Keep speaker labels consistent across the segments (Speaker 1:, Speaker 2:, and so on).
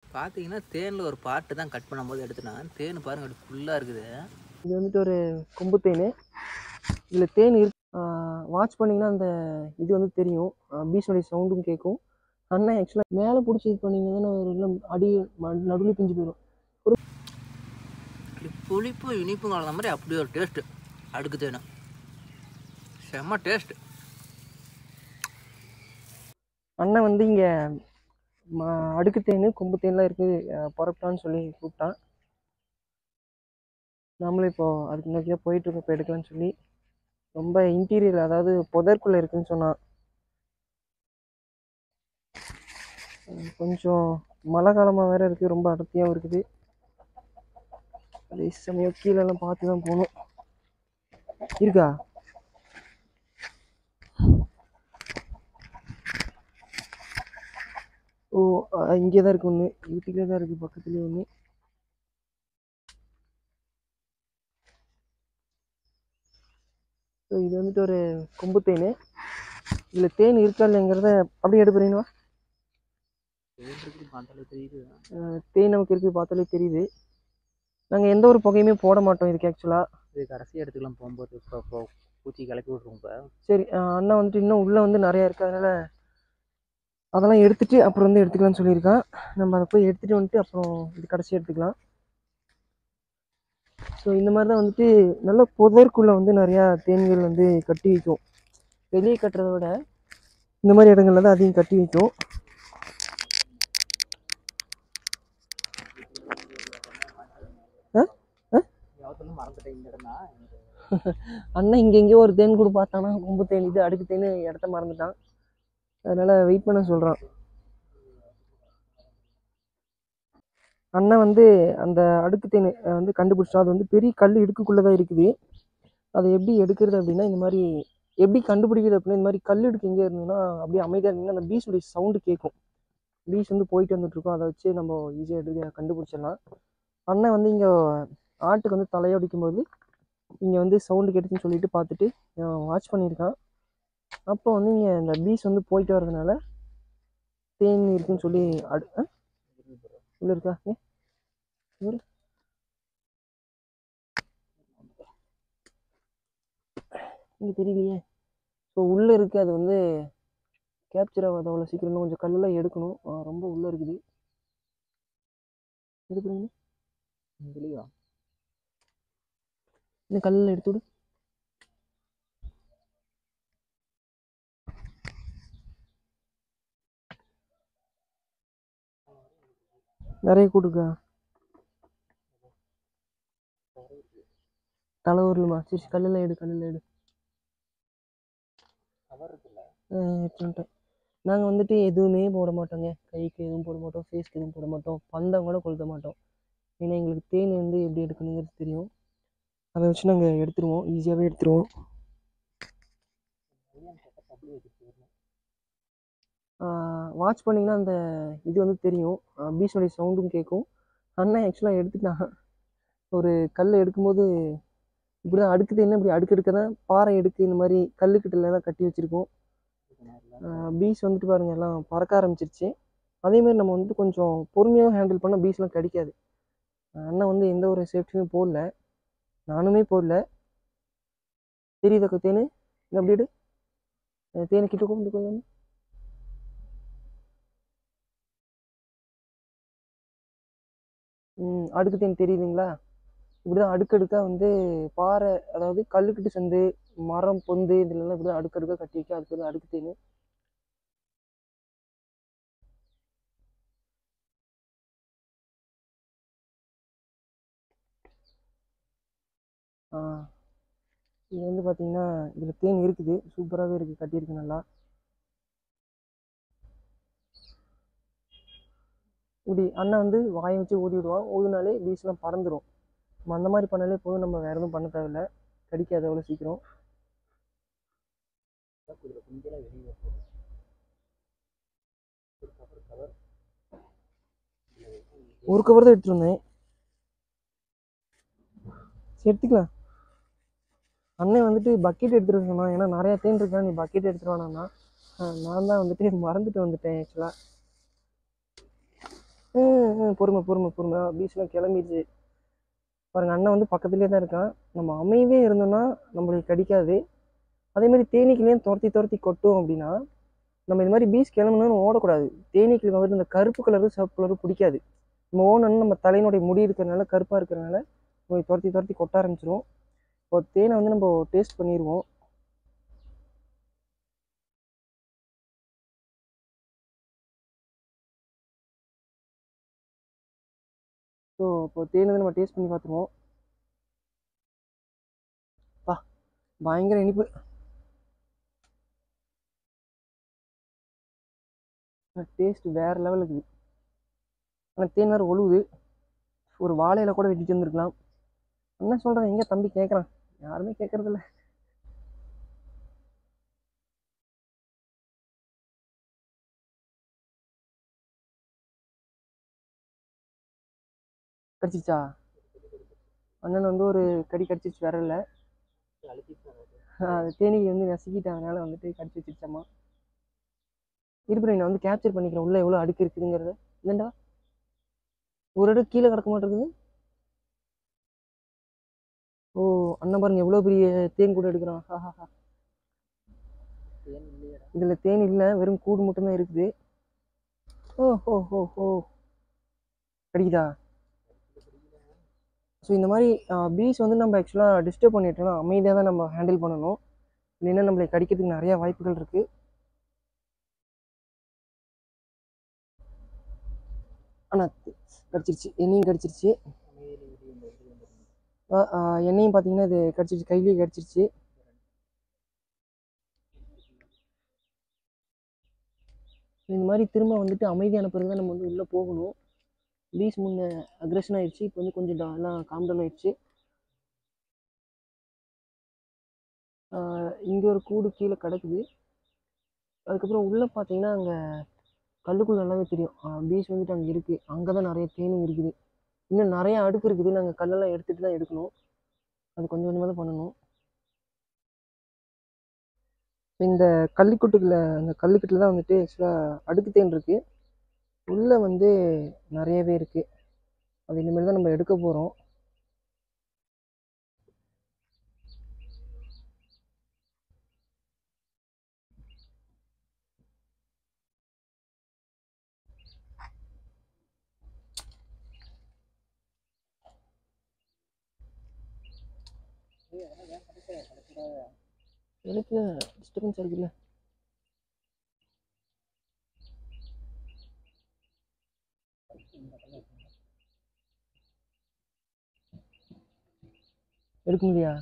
Speaker 1: பார்த்தீங்கன்னா தேனில் ஒரு பாட்டு தான் கட் பண்ணும்போது எடுத்துனேன் தேன் பாருங்க அப்படி ஃபுல்லாக இருக்குது
Speaker 2: இது வந்துட்டு ஒரு கொம்பு தேன் இதில் தேன் இருக்கு வாட்ச் பண்ணிங்கன்னா அந்த இது வந்து தெரியும் பீஸோடைய சவுண்டும் கேட்கும் அண்ணன் ஆக்சுவலாக மேலே பிடிச்சி இது பண்ணிங்கன்னா ஒரு இல்லை அடி நடுவில் பிஞ்சு போயிடும்
Speaker 1: அப்படி புளிப்பும் இனிப்பும் கலந்த மாதிரி அப்படி ஒரு டேஸ்ட்டு அடுக்கு தேன் செம்ம டேஸ்ட்
Speaker 2: அண்ணன் வந்து இங்கே அடுக்கு தேன் கொம்பு தேன்லாம் இருக்குது புறப்பட்டான்னு சொல்லி கூப்பிட்டான் நாமளும் இப்போ அதுக்கு நோக்கியா போயிட்டு இருக்கோம் இப்போ எடுக்கலாம்னு சொல்லி ரொம்ப இன்டீரியர் அதாவது புதற்குள்ளே இருக்குன்னு சொன்னான் அஹ் கொஞ்சம் மழை காலமாக வேற இருக்குது ரொம்ப அடர்த்தியாகவும் இருக்குது அதே சமயம் கீழெல்லாம் பார்த்து தான் போகணும் இருக்கா ஓ இங்கே தான் இருக்கு ஒன்று வீட்டுக்குள்ளே தான் இருக்குது பக்கத்துலேயே ஒன்று ஸோ இது வந்துட்டு ஒரு கொம்பு தேன் இதில் தேன் இருக்கா இல்லைங்கிறத அப்படியே எடுப்புறீங்களா
Speaker 1: தேன் இருக்குது பார்த்தாலே தெரியுது
Speaker 2: தேன் நமக்கு இருக்குது பார்த்தாலே தெரியுது நாங்கள் எந்த ஒரு புகையுமே போட மாட்டோம் இதுக்கு ஆக்சுவலாக
Speaker 1: இது கடைசி எடுத்துக்கலாம் போகும்போது இப்போ இப்போ பூச்சி கிளப்பி விட்ருவோம் இப்போ
Speaker 2: சரி அஹ் அண்ணா வந்துட்டு இன்னும் உள்ளே வந்து நிறையா இருக்குது அதனால் அதெல்லாம் எடுத்துட்டு அப்புறம் வந்து எடுத்துக்கலாம்னு சொல்லியிருக்கான் நம்ம அதை போய் எடுத்துகிட்டு வந்துட்டு அப்புறம் இது கடைசி எடுத்துக்கலாம் ஸோ இந்த மாதிரி தான் வந்துட்டு நல்ல புதற்குள்ளே வந்து நிறையா தேன்கள் வந்து கட்டி வைக்கும் வெளியே கட்டுறத விட இந்த மாதிரி இடங்கள்ல தான் அதிகம் கட்டி வைக்கும் ஆ ஆ
Speaker 1: யாவத்தொന്നും மறந்துட்டேன் இந்த இடம்னா
Speaker 2: அண்ணன் இங்கே எங்கேயோ ஒரு தேன் கூட பார்த்தானா கொம்பு தேன் இது அடுக்கு தேன் இடத்த மறந்துட்டான் அதனால வெயிட் பண்ண சொல்கிறான் அண்ணன் வந்து அந்த அடுக்கு தேன் அஹ், வந்து கண்டுபிடிச்சா அது வந்து பெரிய கல் இடுக்குக்குள்ளே தான் இருக்குது அதை எப்படி எடுக்கிறது அப்படின்னா இந்த மாதிரி எப்படி கண்டுபிடிக்கிறது அப்படின்னா இந்த மாதிரி கல் இடுக்கு எங்கே இருந்ததுன்னா அப்படியே அமைதியாக இருந்தீங்கன்னா அந்த பீஸுடைய சவுண்டு கேட்கும் பீஸ் வந்து போயிட்டு வந்துட்டு இருக்கும் அதை வச்சு நம்ம ஈஸியாக எடுக்க கண்டுபிடிச்சிடலாம் அண்ணன் வந்து இங்கே ஆட்டுக்கு வந்து தலையடிக்கும் போது இங்கே வந்து சவுண்டு கேட்டுச்சுன்னு சொல்லிட்டு பார்த்துட்டு வாட்ச் பண்ணியிருக்கான் அப்போ வந்து இங்கே இந்த பீஸ் வந்து போயிட்டு வர்றதுனால தேன் இருக்குன்னு சொல்லி அடு ஆ? உள்ள இருக்கா ஏ இவரு இங்கே தெரியலையே ஸோ உள்ளே இருக்குது அது வந்து கேப்சர் ஆகாது அவ்வளோ சீக்கிரம் இன்னும் கொஞ்சம் கல்லெல்லாம் எடுக்கணும் ஆ, ரொம்ப உள்ளே இருக்குது எடுக்கிறீங்க
Speaker 1: இதுலேயும்
Speaker 2: இந்த கல்லில் எடுத்து விடு நிறைய கொடுக்கா தலை ஊர்லுமா சரி கல்லில் எடு கல்லில் எடு
Speaker 1: கவர் இருக்குல்ல
Speaker 2: எடுத்துட்டேன் நாங்கள் வந்துட்டு எதுவுமே போட மாட்டோங்க கைக்கு எதுவும் போட மாட்டோம் ஃபேஸ்க்கு எதுவும் போட மாட்டோம் பந்தம் கூட கொளுத்த மாட்டோம் ஏன்னா எங்களுக்கு தேன் வந்து எப்படி எடுக்கணுங்கிறது தெரியும் அதை வச்சு நாங்கள் எடுத்துருவோம் ஈஸியாகவே எடுத்துருவோம் வாட்ச் பண்ணிங்கன்னா அந்த இது வந்து தெரியும் பீஸோடைய சவுண்டும் கேட்கும் அண்ணன் ஆக்சுவலாக எடுத்துட்டான் ஒரு கல் எடுக்கும்போது இப்படி தான் அடுக்குது என்ன இப்படி அடுக்கு அடுக்க தான் பாறை எடுக்கு இந்த மாதிரி கல்லுக்கிட்ட தான் கட்டி வச்சுருக்கோம் பீஸ் வந்துட்டு பாருங்க எல்லாம் பறக்க ஆரம்பிச்சிருச்சு அதே மாதிரி நம்ம வந்துட்டு கொஞ்சம் பொறுமையாக ஹேண்டில் பண்ணால் பீஸ்லாம் கடிக்காது அண்ணன் வந்து எந்த ஒரு சேஃப்டியுமே போடல நானுமே போடல தெரியுதா தேனு இந்த அப்படி எடு அஹ் தேனை கிட்ட கொண்டு கொஞ்சம் ம் அடுக்கு தேன் தெரியுதுங்களா இப்படிதான் அடுக்கடுக்காக வந்து பாறை அதாவது கல்லுக்கிட்டு சந்து மரம் பொந்து இதுலலாம் இப்படி தான் அடுக்கடுக்காக கட்டி வைக்க அதுக்கு வந்து அடுக்கு தேன் ஆ இது வந்து பார்த்தீங்கன்னா இதில் தேன் இருக்குது சூப்பராகவே இருக்குது கட்டியிருக்கு நல்லா இப்படி அண்ணன் வந்து வாயை வச்சு ஊதி விடுவான் ஊதினாலே பீஸ்லாம் பறந்துடும் நம்ம அந்த மாதிரி பண்ணாலே போதும் நம்ம வேறு எதுவும் பண்ண தேவையில்ல கடிக்காது அவ்வளோ சீக்கிரம்
Speaker 1: இதில் குஞ்செல்லாம் வெளியே வைப்போம்
Speaker 2: ஒரு கவர் தான் எடுத்துட்டு வந்தேன் சரி, எடுத்துக்கலாம் அண்ணன் வந்துட்டு பக்கெட் எடுத்துட்டு வர சொன்னான் ஏன்னா நிறையா தேன் இருக்கா நீ பக்கெட் எடுத்துட்டு வேணாம்னா நான் தான் வந்துட்டு மறந்துட்டு வந்துட்டேன் ஆக்சுவலாக ம் ம் பொறுமை பொறுமை பொறுமை பீச்லாம் கிளம்பிடுச்சு பாருங்க அண்ணன் வந்து பக்கத்துலேயே தான் இருக்கான் நம்ம அமைதியாக இருந்தோம்னா நம்மளுக்கு கடிக்காது அதே மாதிரி தேனீக்களையும் துரத்தி துரத்தி கொட்டும் அப்படின்னா நம்ம இது மாதிரி பீச் கிளம்பணும்னு ஓடக்கூடாது தேனீக்களுக்கு வந்துட்டு இந்த கருப்பு கலரும் சிவப்பு கலரும் பிடிக்காது நம்ம ஓடணும்னு நம்ம தலையினுடைய முடி இருக்கிறனால கருப்பாக இருக்கிறனால நம்ம துரத்தி துரத்தி கொட்ட ஆரம்பிச்சிரும் இப்போ தேனை வந்து நம்ம டேஸ்ட் பண்ணிடுவோம் ஸோ இப்போ தேனை வந்து நம்ம டேஸ்ட் பண்ணி பார்த்துருவோம் பா பயங்கர இனிப்பு டேஸ்ட் வேற லெவலுக்கு இருக்குது ஆனால் தேன் வேறு ஒழுகுது ஒரு வாழையில கூட வெட்டிட்டு வந்துருக்கலாம் என்ன சொல்கிறேன் எங்கே தம்பி கேட்குறான் யாருமே கேட்கறதில்ல கடிச்சிச்சா அண்ணன் வந்து ஒரு கடி கடிச்சிச்சு விரல்ல அது தேனீக்கு வந்து நசுக்கிட்டதுனால வந்துட்டு கடிச்சு வச்சிருச்சாமா இருப்பிட நான் வந்து கேப்சர் பண்ணிக்கிறேன் உள்ள எவ்வளோ அடுக்கு இருக்குதுங்கிறத இல்லைண்டா ஒரு அடுக்கு கீழே கிடக்க மாட்டேங்குது ஓ அண்ணன் பாருங்க எவ்வளோ பெரிய தேன் கூட எடுக்கிறான் ஹாஹாஹா
Speaker 1: தேன் இல்லையடா
Speaker 2: இதில் தேன் இல்லை வெறும் கூடு மட்டும்தான் இருக்குது ஓ ஹோ ஹோ ஹோ கிடைக்குதா ஸோ இந்த மாதிரி பீஸ் வந்து நம்ம ஆக்சுவலாக டிஸ்டர்ப் பண்ணிட்டோம்னா அமைதியாக தான் நம்ம ஹேண்டில் பண்ணணும் இல்லைன்னா நம்மளை கடிக்கிறதுக்கு நிறையா வாய்ப்புகள் இருக்குது ஆனால் கடிச்சிருச்சு என்னையும் கடிச்சிருச்சு
Speaker 1: அமைதியில் வெளியே வந்து வெளியே வந்து
Speaker 2: ஆ, ஆ, என்னையும் பார்த்தீங்கன்னா இது கடிச்சிருச்சு கையிலேயே கடிச்சிருச்சு இந்த மாதிரி திரும்ப வந்துட்டு அமைதியான பிறகு தான் நம்ம வந்து உள்ளே போகணும் பீஸ் முன்ன அக்ரெஷன் ஆயிடுச்சு இப்போ வந்து கொஞ்சம் டா- எல்லாம் காம் டவுன் ஆயிடுச்சு இங்கே ஒரு கூடு கீழே கிடக்குது அதுக்கப்புறம் உள்ளே பார்த்தீங்கன்னா அங்கே கல்லுக்குள்ள நல்லாவே தெரியும் பீச் வந்துட்டு அங்கே இருக்குது அங்கே தான் நிறைய தேனும் இருக்குது இன்னும் நிறைய அடுக்கு இருக்குது நாங்கள் கல்லெல்லாம் எடுத்துகிட்டு தான் எடுக்கணும் அது கொஞ்சம் கொஞ்சமாக தான் பண்ணணும் இப்ப இந்த கல்லுக்குட்டுக்குள்ள அந்த கல்லுக்கட்டில் தான் வந்துட்டு ஆக்சுவலாக அடுக்கு தேன் இருக்குது உள்ளே வந்து நிறையவே இருக்குது அது இனிமேல் தான் நம்ம எடுக்க போகிறோம் எனக்கு டிஸ்டர்பன்ஸ் இருக்குல்ல எடுக்க முடியா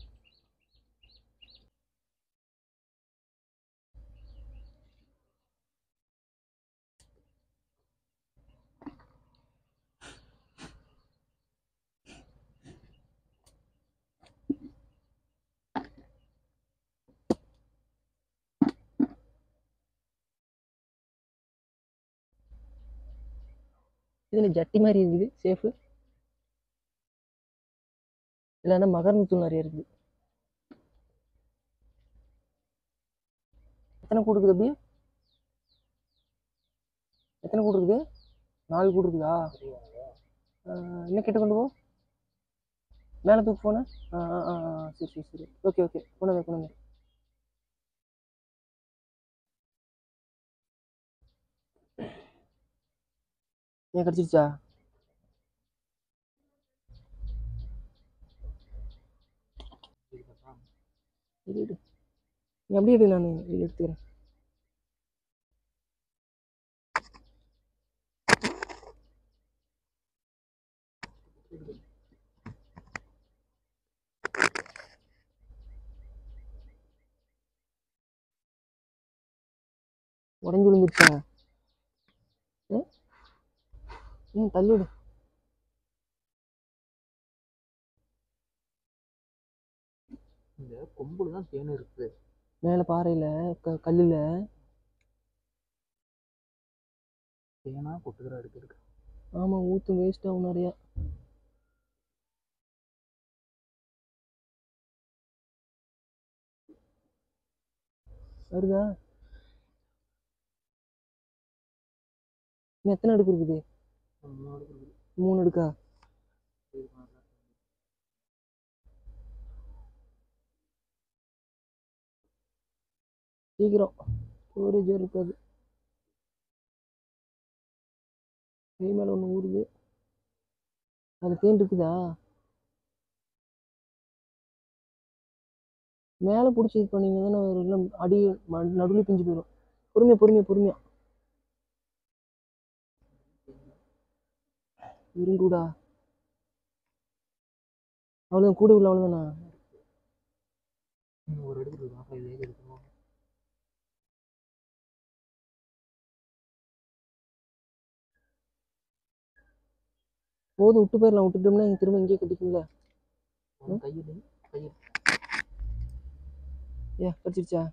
Speaker 2: இதில் ஜட்டி மாதிரி இருக்குது சேஃபு இல்லைன்னா மகர்ந்து தூள் நிறைய இருக்குது எத்தனை கூடு இருக்குது அப்படியே எத்தனை கூடு இருக்குது நாலு கூடு இருக்குதா ஆஹ் இன்னும் கிட்ட கொண்டு போ மேலே தூக்கு போன ஆ ஆ ஆ ஆ, சரி சரி சரி ஓகே ஓகே கொண்டு வந்து கொண்டு வந்து ஏன் கிடச்சிருச்சா இரு இரு நீ அப்படியே இரு நான் இது எடுத்துக்கிறேன் உடஞ்சி விழுந்துருச்சா ஏ? ம் தள்ளி விடு
Speaker 1: இந்த கொம்புல தான் தேன் இருக்குது
Speaker 2: மேலே பாறையில் க கல்லில்
Speaker 1: தேனா கொட்டுகிற அடுக்கு இருக்கு
Speaker 2: ஆமாம் ஊற்றும் வேஸ்ட் ஆகும் நிறையா வருதா இன்னும் எத்தனை அடுக்கு இருக்குது மூணு அடுக்கா சீக்கிரம் ஸ்டோரேஜே இருக்காது கை மேலே ஒன்று ஊறுது அது தேன் இருக்குதா மேலே பிடிச்சி இது பண்ணீங்கன்னா ஒரு இல்லை அடி நடுவில் பிஞ்சு போயிடும் பொறுமையா பொறுமையா பொறுமையா இருங்கூடா அவ்வளோதான் கூட உள்ள அவ்வளோதானா
Speaker 1: இன்னும் ஒரு எடுத்து இருக்கு இது ஏஜ் எடுக்கணும்
Speaker 2: போதும் விட்டு போயிடலாம் விட்டுட்டோம்னா இங்கே திரும்ப இங்கேயே கட்டிக்குங்களா
Speaker 1: கையில் கையில்
Speaker 2: ஏ கடிச்சிருச்சா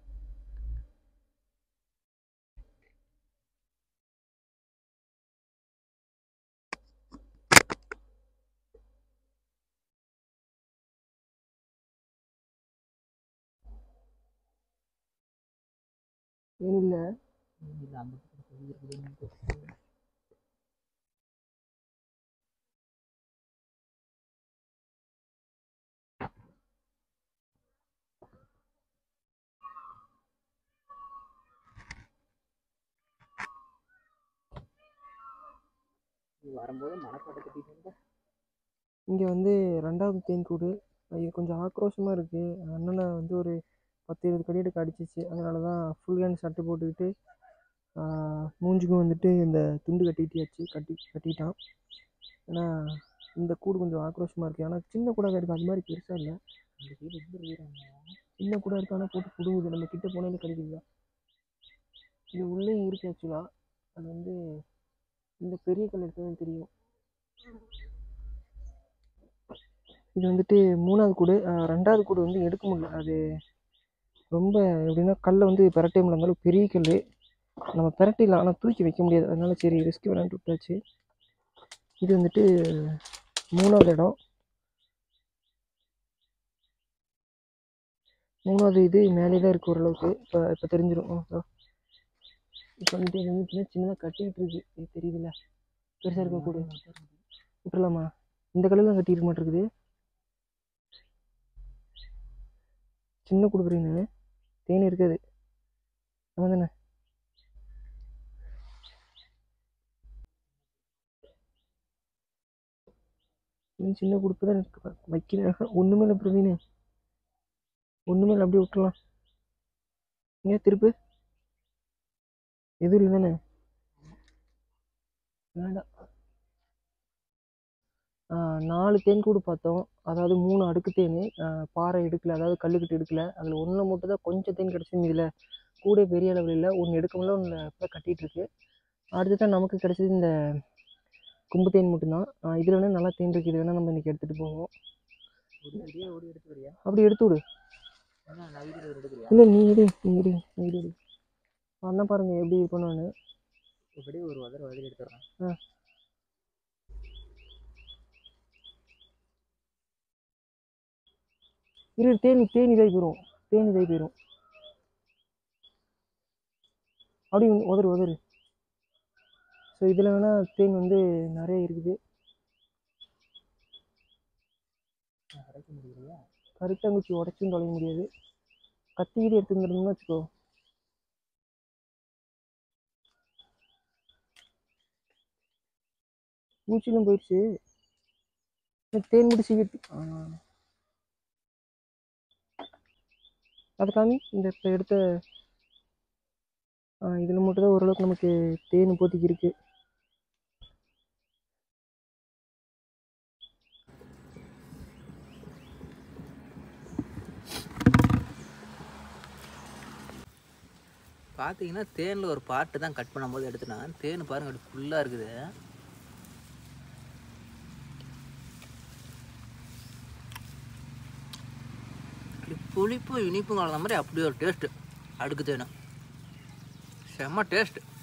Speaker 2: ஏன் இல்லை
Speaker 1: இல்லை அந்த பக்கம் கை இருக்குதுன்னு நீ வரும்போது மணப்பாட்டை கட்டிட்டு வந்த
Speaker 2: இங்கே வந்து ரெண்டாவது தேன் கூடு அது கொஞ்சம் ஆக்ரோஷமாக இருக்குது அண்ணனை வந்து ஒரு பத்து இருபது கடியெடுக்க அடிச்சிச்சு அதனால தான் ஃபுல் ஹேண்ட் சட்டை போட்டுக்கிட்டு ஆஹ், மூஞ்சுக்கும் வந்துட்டு இந்த துண்டு கட்டிட்டியாச்சு கட்டி கட்டிட்டான் ஏன்னா இந்த கூடு கொஞ்சம் ஆக்ரோஷமாக இருக்குது ஆனால் சின்ன கூடாக இருக்குது அது மாதிரி பெருசாக இல்லை
Speaker 1: இந்த சைடு எப்படி இருக்கிறாங்க
Speaker 2: சின்ன கூட இருக்கு ஆனால் போட்டு பிடுங்குது நம்ம கிட்ட போனாலே கிடைக்குதுதான் இது உள்ளே இருக்கு ஆக்சுவலாக அது வந்து இந்த பெரிய கல் எடுத்தது தெரியும் இது வந்துட்டு மூணாவது கூடு ஆஹ் ரெண்டாவது கூடு வந்து எடுக்க முடியல அது ரொம்ப எப்படின்னா கல்லை வந்து பிரட்டே முடியல அந்த அளவுக்கு பெரிய கல் நம்ம பிரட்டிடலாம் ஆனால் தூக்கி வைக்க முடியாது அதனால சரி ரிஸ்க் வேணான்ட்டு விட்டாச்சு இது வந்துட்டு மூணாவது இடம் மூணாவது இது மேலே தான் இருக்குது ஓரளவுக்கு இப்போ இப்போ தெரிஞ்சிடும் இப்போ வந்துட்டு இது வந்து சின்ன சின்னதாக கட்டிக்கிட்டு இருக்கு இது தெரியுதுல்ல பெருசாக இருக்க கூடு விட்டுலாமா இந்த கல்லில் தான் கட்டியிருக்க மாட்டிருக்குது சின்ன கொடுக்குறீங்க தேன் இருக்காது ஆமாம் தானே இன்னும் சின்ன கொடுப்பு தான் எனக்கு வைக்கிறேன் ஒன்றுமே இல்லை பிரவீனு ஒன்றுமே இல்லை அப்படியே விட்டுலாம் ஏன் திருப்பு எதுவும் இல்லை தானே வேண்டாம் ஆ, நாலு தேன் கூடு பார்த்தோம் அதாவது மூணு அடுக்கு தேன் பாறை எடுக்கல அதாவது கல்லுக்கிட்டு எடுக்கல அதில் ஒன்றில் மட்டும் தான் கொஞ்சம் தேன் கிடச்சிது இதில் கூட பெரிய அளவில் இல்லை ஒன்று எடுக்க முடியல ஒன்று இப்போ கட்டிகிட்டு இருக்கு அடுத்து தான் நமக்கு கிடச்சது இந்த கும்பு தேன் மட்டும்தான் இதில் வேணால் நல்லா தேன் இருக்குது இது வேணால் நம்ம இன்றைக்கி எடுத்துகிட்டு போவோம்
Speaker 1: ஒரு சரியா ஓடி எடுத்துக்கிறியா
Speaker 2: அப்படி எடுத்து விடு
Speaker 1: என்ன நான் வீட்டில் எடுத்துக்கிறியா
Speaker 2: இல்லை நீ எடு நீ எடு நீ எடு எடு. அண்ணன் பாருங்க எப்படி இது பண்ணுவான்னு
Speaker 1: இப்படி ஒரு உதற உதறி எடுத்துடுறேன்
Speaker 2: ஆ இரு தேனி தேனி இதாகி போயிடும் தேனி இதாகி போயிடும் அப்படி உதறு உதறு ஸோ இதில் வேணால் தேன் வந்து நிறைய இருக்குது
Speaker 1: கிடைக்க முடியலையா
Speaker 2: கருத்தாங்குச்சி உடச்சும் தொலைய முடியாது கத்திக்கிட்டு எடுத்துருந்தோம்னா வச்சுக்கோ மூச்சிலும் போயிடுச்சு எனக்கு தேன் மட்டும் சீக்கிரம் ஆ. அது காமி இந்த இப்போ எடுத்த இதில் மட்டும் தான் ஓரளவுக்கு நமக்கு தேன் இப்போதைக்கு இருக்கு
Speaker 1: பார்த்தீங்கன்னா தேனில் ஒரு பாட்டு தான் கட் பண்ணும்போது எடுத்துனா தேன் பாருங்க அப்படி ஃபுல்லாக இருக்குது அப்படி புளிப்பும் இனிப்பும் கலந்த மாதிரி அப்படியே ஒரு டேஸ்ட்டு அடுக்கு தேனும் செம்ம டேஸ்ட்டு